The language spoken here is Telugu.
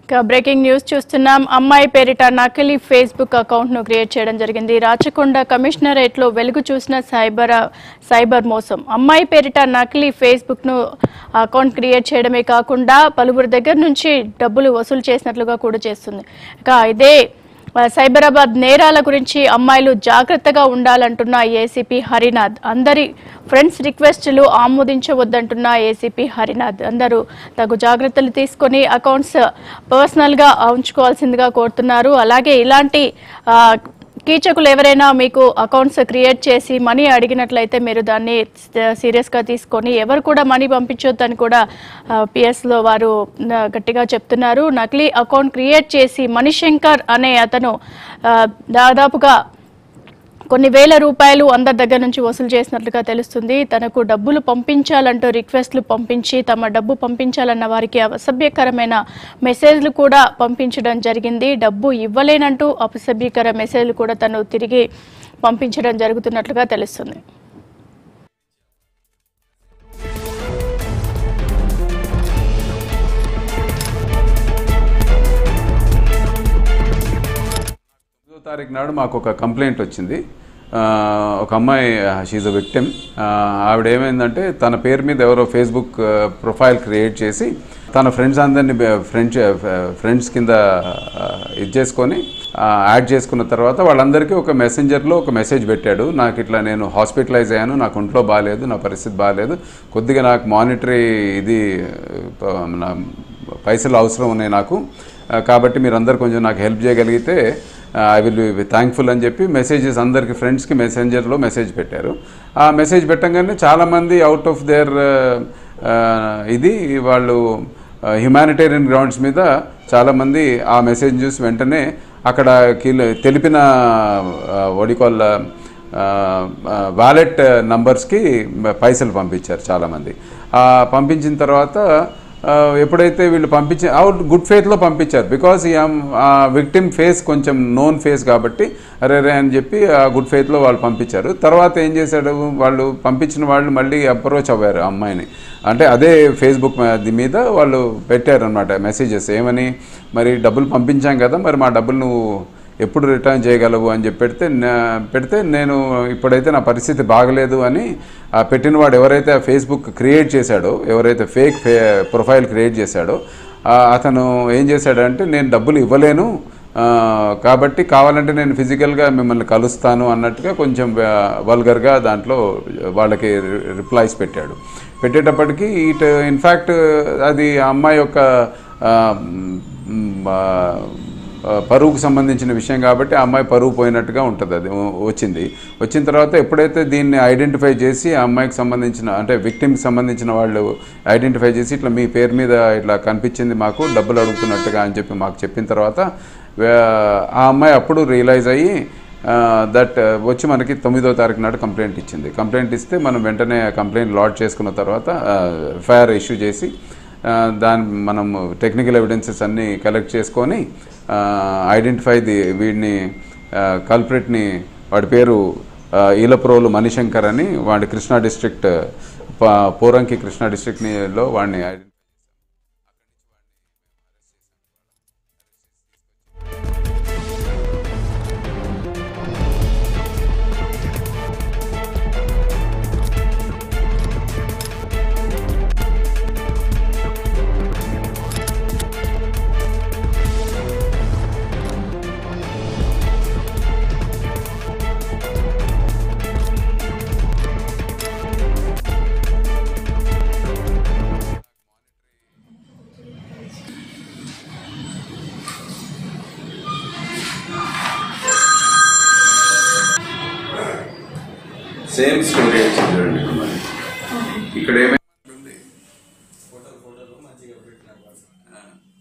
ఇక బ్రేకింగ్ న్యూస్ చూస్తున్నాం అమ్మాయి పేరిట నకిలీ ఫేస్బుక్ అకౌంట్ ను క్రియేట్ చేయడం జరిగింది రాచకొండ కమిషనరేట్ లో వెలుగు చూసిన సైబర్ సైబర్ మోసం అమ్మాయి పేరిట నకిలీ ఫేస్బుక్ ను అకౌంట్ క్రియేట్ చేయడమే కాకుండా పలువురు దగ్గర నుంచి డబ్బులు వసూలు చేసినట్లుగా కూడా చేస్తుంది ఇక ఇదే ఆ, సైబరాబాద్ నేరాల గురించి అమ్మాయిలు జాగ్రత్తగా ఉండాలంటున్న ఏసీపీ హరినాథ్ అందరి ఫ్రెండ్స్ రిక్వెస్టులు ఆమోదించవద్దంటున్న ఏసీపీ హరినాథ్ అందరూ తగు జాగ్రత్తలు తీసుకొని అకౌంట్స్ పర్సనల్గా ఉంచుకోవాల్సిందిగా కోరుతున్నారు అలాగే ఇలాంటి ఆ, కీచకులు ఎవరైనా మీకు అకౌంట్స్ క్రియేట్ చేసి మనీ అడిగినట్లయితే మీరు దాన్ని సీరియస్గా తీసుకొని ఎవరు కూడా మనీ పంపించొద్దని కూడా పిఎస్లో వారు ఆ, గట్టిగా చెప్తున్నారు నకిలీ అకౌంట్ క్రియేట్ చేసి మణిశంకర్ అనే అతను ఆ, దాదాపుగా కొన్ని వేల రూపాయలు అందరి దగ్గర నుంచి వసూలు చేసినట్లుగా తెలుస్తుంది తనకు డబ్బులు పంపించాలంటూ రిక్వెస్ట్లు పంపించి తమ డబ్బు పంపించాలన్న వారికి అసభ్యకరమైన మెసేజ్లు కూడా పంపించడం జరిగింది డబ్బు ఇవ్వలేనంటూ అపసభ్యకర మెసేజ్లు కూడా తను తిరిగి పంపించడం జరుగుతున్నట్లుగా తెలుస్తుంది తొమ్మిదో తారీఖు నాడు మాకు ఒక కంప్లైంట్ వచ్చింది ఆ, ఒక అమ్మాయి షీజ్ అ విక్టిమ్ ఆవిడ ఏమైందంటే తన పేరు మీద ఎవరో ఫేస్బుక్ ప్రొఫైల్ క్రియేట్ చేసి తన ఫ్రెండ్స్ అందరినీ ఫ్రెండ్స్ ఫ్రెండ్స్ కింద ఆ, ఇది చేసుకొని ఆ, యాడ్ చేసుకున్న తర్వాత వాళ్ళందరికీ ఒక మెసెంజర్లో ఒక మెసేజ్ పెట్టాడు నాకు ఇట్లా నేను హాస్పిటలైజ్ అయ్యాను నాకు ఒంట్లో బాగాలేదు నా పరిస్థితి బాగాలేదు కొద్దిగా నాకు మానిటరీ ఇది ఆ, నా పైసలు అవసరం ఉన్నాయి నాకు ఆ, కాబట్టి మీరందరూ కొంచెం నాకు హెల్ప్ చేయగలిగితే ఐ విల్ బి థ్యాంక్ఫుల్ అని చెప్పి మెసేజెస్ అందరికి ఫ్రెండ్స్కి మెసెంజర్లో మెసేజ్ పెట్టారు ఆ మెసేజ్ పెట్టంగానే చాలామంది అవుట్ ఆఫ్ దేర్ ఇది వాళ్ళు హ్యుమానిటేరియన్ గ్రౌండ్స్ మీద చాలామంది ఆ మెసేజ్ చూసి వెంటనే అక్కడ కీల- తెలిపిన వడికోళ్ళ వాలెట్ నంబర్స్కి పైసలు పంపించారు చాలామంది ఆ పంపించిన తర్వాత ఆ, ఎప్పుడైతే వీళ్ళు పంపించి అవుట్ గుడ్ ఫేత్లో పంపించారు బికాస్ ఈ విక్టిమ్ ఫేస్ కొంచెం నోన్ ఫేస్ కాబట్టి అరే రే అని చెప్పి ఆ గుడ్ ఫేత్లో వాళ్ళు పంపించారు తర్వాత ఏం చేశాడు వాళ్ళు పంపించిన వాళ్ళు మళ్ళీ అప్రోచ్ అవ్వారు ఆ అమ్మాయిని అంటే అదే ఫేస్బుక్ ది మీద వాళ్ళు పెట్టారు అనమాట మెసేజెస్ ఏమని మరి డబ్బులు పంపించాం కదా మరి మా డబ్బులు నువ్వు ఎప్పుడు రిటర్న్ చేయగలవు అని చెప్పి పెడితే నా- పెడితే నేను ఇప్పుడైతే నా పరిస్థితి బాగలేదు అని ఆ పెట్టినవాడు ఎవరైతే ఆ ఫేస్బుక్ క్రియేట్ చేశాడో ఎవరైతే ఫేక్ ఫే ప్రొఫైల్ క్రియేట్ చేశాడో ఆ అతను ఏం చేశాడంటే నేను డబ్బులు ఇవ్వలేను ఆ, కాబట్టి కావాలంటే నేను ఫిజికల్గా మిమ్మల్ని కలుస్తాను అన్నట్టుగా కొంచెం వల్గర్గా దాంట్లో వాళ్ళకి రిప్లైస్ పెట్టాడు పెట్టేటప్పటికి ఇట్ ఇన్ఫ్యాక్ట్ అది ఆ అమ్మాయి యొక్క ఆ, మ్, ఆ, ఆ, పరువుకు సంబంధించిన విషయం కాబట్టి ఆ అమ్మాయి పరువు పోయినట్టుగా ఉంటుంది అది వ- వచ్చింది వచ్చిన తర్వాత ఎప్పుడైతే దీన్ని ఐడెంటిఫై చేసి ఆ అమ్మాయికి సంబంధించిన అంటే విక్టిమ్కి సంబంధించిన వాళ్ళు ఐడెంటిఫై చేసి ఇట్లా మీ పేరు మీద ఇట్లా కనిపించింది మాకు డబ్బులు అడుగుతున్నట్టుగా అని చెప్పి మాకు చెప్పిన తర్వాత వే- ఆ అమ్మాయి అప్పుడు రియలైజ్ అయ్యి దట్ వచ్చి మనకి తొమ్మిదో తారీఖు నాడు కంప్లైంట్ ఇచ్చింది కంప్లైంట్ ఇస్తే మనం వెంటనే కంప్లైంట్ లాడ్ చేసుకున్న తర్వాత ఎఫ్ఐఆర్ ఇష్యూ చేసి ఆ, దాని మనం టెక్నికల్ ఎవిడెన్సెస్ అన్నీ కలెక్ట్ చేసుకొని ఐడెంటిఫై ది వీడిని కల్ప్రిట్ని వాడి పేరు ఆ, ఈలప్రోలు మణిశంకర్ అని వాడి కృష్ణా డిస్ట్రిక్ట్ ప- పోరంకి కృష్ణా డిస్ట్రిక్ట్లో వాడిని ఐడెంటిఫై సేమ్ స్టోరీ వచ్చింది చూడండి ఇప్పుడు మరి ఇక్కడ ఏమైంది